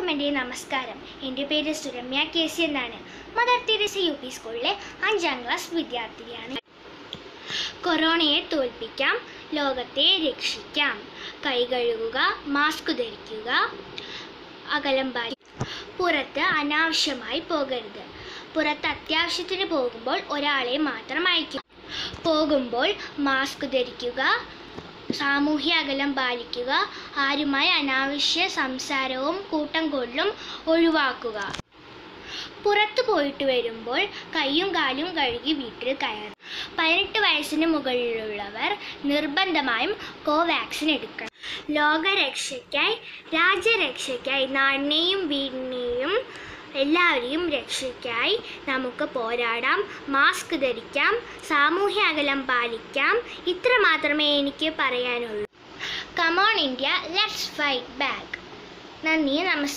എല്ലാവർക്കും എൻ്റെ നമസ്കാരം എൻ്റെ പേര് സുരമ്യ കെ സി എന്നാണ് മദർ തെരേസ യു പി സ്കൂളിലെ അഞ്ചാം ക്ലാസ് വിദ്യാർത്ഥിയാണ് കൊറോണയെ തോൽപ്പിക്കാം ലോകത്തെ രക്ഷിക്കാം കൈ കഴുകുക മാസ്ക് ധരിക്കുക അകലം പാലിക്കുക പുറത്ത് അനാവശ്യമായി പോകരുത് പുറത്ത് അത്യാവശ്യത്തിന് പോകുമ്പോൾ ഒരാളെ മാത്രം അയക്കുക പോകുമ്പോൾ മാസ്ക് ധരിക്കുക സാമൂഹ്യ അകലം പാലിക്കുക ആരുമായി അനാവശ്യ സംസാരവും കൂട്ടം കൊള്ളും ഒഴിവാക്കുക പുറത്തു പോയിട്ട് വരുമ്പോൾ കൈയും കാലും കഴുകി വീട്ടിൽ കയറും പതിനെട്ട് വയസ്സിന് മുകളിലുള്ളവർ നിർബന്ധമായും കോവാക്സിൻ എടുക്കണം ലോകരക്ഷയ്ക്കായി രാജ്യരക്ഷയ്ക്കായി നാടിനെയും വീടിനെയും എല്ലാവരെയും രക്ഷയ്ക്കായി നമുക്ക് പോരാടാം മാസ്ക് ധരിക്കാം സാമൂഹ്യ അകലം പാലിക്കാം ഇത്ര മാത്രമേ എനിക്ക് പറയാനുള്ളൂ come on India let's fight back നന്ദി നമസ്കാരം